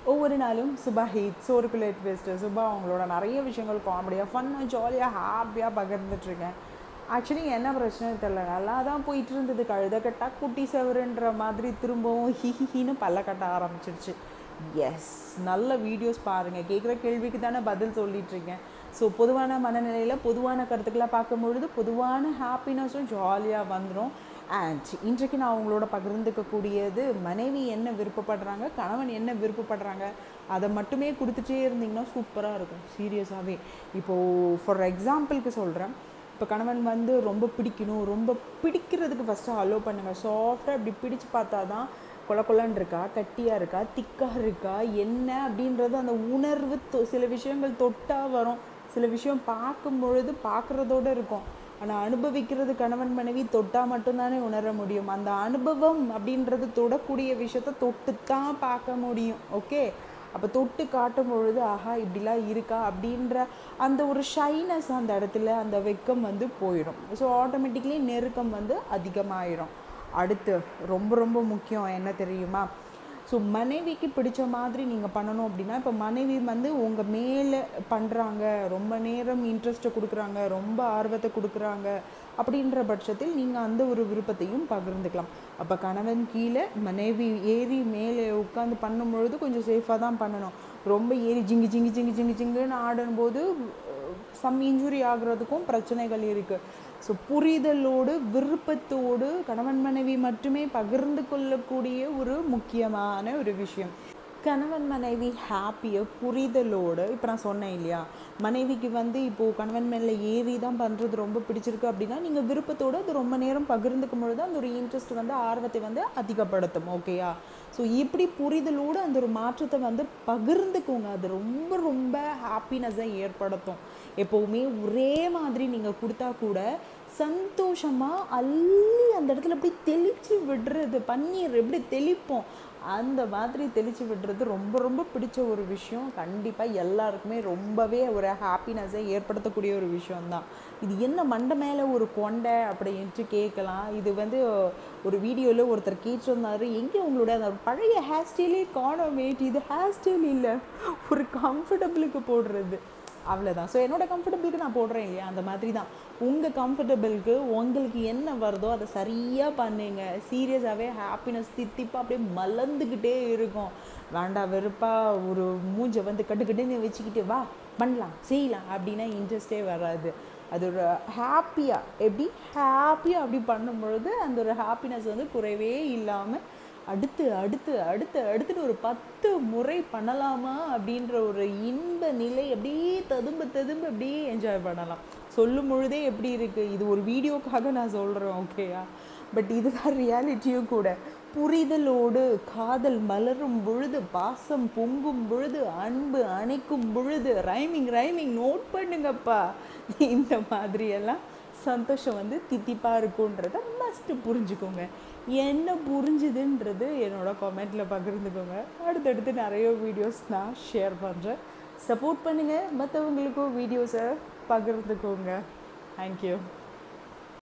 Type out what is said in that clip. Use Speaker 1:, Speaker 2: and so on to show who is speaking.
Speaker 1: ஒவ்வொரு நாளும் சுபா ஹீட் சோறுக்குள்ள ட்விஸ்ட்டு சுபா அவங்களோட நிறைய விஷயங்கள் காமெடியாக ஃபன்னாக ஜாலியாக ஹாப்பியாக பகிர்ந்துட்டுருக்கேன் ஆக்சுவலி என்ன பிரச்சனை தெரில நல்லா தான் போயிட்டு இருந்தது கழுத கட்டா குட்டி செவருன்ற மாதிரி திரும்பவும் ஹிஹின்னு பல்ல கட்ட ஆரம்பிச்சிருச்சு எஸ் நல்ல வீடியோஸ் பாருங்கள் கேட்குற கேள்விக்கு தானே பதில் சொல்லிகிட்ருக்கேன் ஸோ பொதுவான மனநிலையில் பொதுவான கருத்துக்களை பார்க்கும் பொழுது பொதுவான ஹாப்பினஸும் ஜாலியாக வந்துடும் அண்ட் இன்றைக்கு நான் அவங்களோட பகிர்ந்துக்கக்கூடியது மனைவி என்ன விருப்பப்படுறாங்க கணவன் என்ன விருப்பப்படுறாங்க அதை மட்டுமே கொடுத்துட்டே இருந்தீங்கன்னா சூப்பராக இருக்கும் சீரியஸாகவே இப்போது ஃபார் எக்ஸாம்பிளுக்கு சொல்கிறேன் இப்போ கணவன் வந்து ரொம்ப பிடிக்கணும் ரொம்ப பிடிக்கிறதுக்கு ஃபஸ்ட்டு அலோவ் பண்ணுங்கள் சாஃப்டாக இப்படி பிடிச்சு பார்த்தா தான் கொல கொலன்னு இருக்கா கட்டியாக இருக்கா திக்காக இருக்கா என்ன அப்படின்றது அந்த உணர்வு தொ- சில விஷயங்கள் தொட்டால் வரும் சில விஷயம் பார்க்கும் பொழுது பார்க்குறதோட இருக்கும் ஆனால் அனுபவிக்கிறது கணவன் மனைவி தொட்டால் மட்டும்தானே உணர முடியும் அந்த அனுபவம் அப்படின்றது தொடக்கூடிய விஷயத்த தொட்டு தான் பார்க்க முடியும் ஓகே அப்போ தொட்டு காட்டும் பொழுது ஆஹா இப்படிலாம் இருக்கா அப்படின்ற அந்த ஒரு ஷைனஸ் அந்த இடத்துல அந்த வெக்கம் வந்து போயிடும் ஸோ ஆட்டோமேட்டிக்லி நெருக்கம் வந்து அதிகமாயிரும் அடுத்து ரொம்ப ரொம்ப முக்கியம் என்ன தெரியுமா ஸோ மனைவிக்கு பிடிச்ச மாதிரி நீங்கள் பண்ணணும் அப்படின்னா இப்போ மனைவி வந்து உங்கள் மேலே பண்ணுறாங்க ரொம்ப நேரம் இன்ட்ரெஸ்ட்டை கொடுக்குறாங்க ரொம்ப ஆர்வத்தை கொடுக்குறாங்க அப்படின்ற பட்சத்தில் நீங்கள் அந்த ஒரு விருப்பத்தையும் பகிர்ந்துக்கலாம் அப்போ கணவன் கீழே மனைவி ஏறி மேலே உட்காந்து பண்ணும் பொழுது கொஞ்சம் சேஃபாக தான் பண்ணணும் ரொம்ப ஏறி ஜிங்கி ஜிங்கி ஜிங்கி ஜிங்கி ஜிங்குன்னு ஆடும்போது சம் இன்ஜுரி ஆகுறதுக்கும் பிரச்சனைகள் இருக்குது ஸோ புரிதலோடு விருப்பத்தோடு கணவன் மனைவி மட்டுமே பகிர்ந்து கொள்ளக்கூடிய ஒரு முக்கியமான ஒரு விஷயம் கணவன் மனைவி ஹாப்பியை புரிதலோடு இப்போ நான் சொன்னேன் இல்லையா மனைவிக்கு வந்து இப்போது கணவன் மேலே ஏறி தான் பண்ணுறது ரொம்ப பிடிச்சிருக்கு அப்படின்னா நீங்கள் விருப்பத்தோடு அது ரொம்ப நேரம் பகிர்ந்துக்கும் பொழுது அந்த ஒரு இன்ட்ரெஸ்ட் வந்து ஆர்வத்தை வந்து அதிகப்படுத்தும் ஓகேயா ஸோ இப்படி புரிதலோடு அந்த ஒரு மாற்றத்தை வந்து பகிர்ந்துக்கோங்க அது ரொம்ப ரொம்ப ஹாப்பினஸை ஏற்படுத்தும் எப்போவுமே ஒரே மாதிரி நீங்கள் கொடுத்தா கூட சந்தோஷமாக அள்ளி அந்த இடத்துல அப்படி தெளித்து விடுறது பன்னீர் எப்படி தெளிப்போம் அந்த மாதிரி தெளித்து விடுறது ரொம்ப ரொம்ப பிடிச்ச ஒரு விஷயம் கண்டிப்பாக எல்லாருக்குமே ரொம்பவே ஒரு ஹாப்பினஸை ஏற்படுத்தக்கூடிய ஒரு விஷயம்தான் இது என்ன மண்டை மேலே ஒரு கொண்டை அப்படின்ட்டு கேட்கலாம் இது வந்து ஒரு வீடியோவில் ஒருத்தர் கேட்டிருந்தாரு எங்கே உங்களோட அந்த பழைய ஹேர் ஸ்டைலே காணோமேட் இது ஹேர் ஸ்டைல் இல்லை ஒரு கம்ஃபர்டபுளுக்கு போடுறது அவ்வளோதான் ஸோ என்னோட கம்ஃபர்டபுளுக்கு நான் போடுறேன் இல்லையா அந்த மாதிரி தான் உங்கள் கம்ஃபர்டபுளுக்கு உங்களுக்கு என்ன வருதோ அதை சரியாக பண்ணுங்க சீரியஸாகவே ஹாப்பினஸ் தித்திப்பாக அப்படியே மலர்ந்துக்கிட்டே இருக்கும் வேண்டாம் வெறுப்பா ஒரு மூஞ்சை வந்து கட்டுக்கட்டுன்னு வச்சுக்கிட்டு வா பண்ணலாம் செய்யலாம் அப்படின்னா இன்ட்ரெஸ்டே வராது அது ஒரு ஹாப்பியாக எப்படி ஹாப்பியாக அப்படி பண்ணும் பொழுது அந்த ஒரு ஹாப்பினஸ் வந்து குறைவே இல்லாமல் அடுத்து அடுத்து அடுத்து அடுத்துட்டு ஒரு பத்து முறை பண்ணலாமா அப்படின்ற ஒரு இன்ப நிலை அப்படியே ததும்ப ததும்ப அப்படியே என்ஜாய் பண்ணலாம் சொல்லும் பொழுதே எப்படி இருக்குது இது ஒரு வீடியோக்காக நான் சொல்கிறேன் ஓகேயா பட் இதுதான் ரியாலிட்டியும் கூட புரிதலோடு காதல் மலரும் பொழுது பாசம் பொங்கும் பொழுது அன்பு அணைக்கும் பொழுது ரைமிங் ரைமிங் நோட் பண்ணுங்கப்பா இந்த மாதிரியெல்லாம் சந்தோஷம் வந்து தித்திப்பாக இருக்குன்றத மஸ்ட்டு புரிஞ்சுக்கோங்க என்ன புரிஞ்சுதுன்றது என்னோட கமெண்ட்டில் பகிர்ந்துக்கோங்க அடுத்தடுத்து நிறைய வீடியோஸ் நான் ஷேர் பண்ணுறேன் சப்போர்ட் பண்ணுங்கள் மற்றவங்களுக்கும் வீடியோஸை பகிர்ந்துக்கோங்க தேங்க்யூ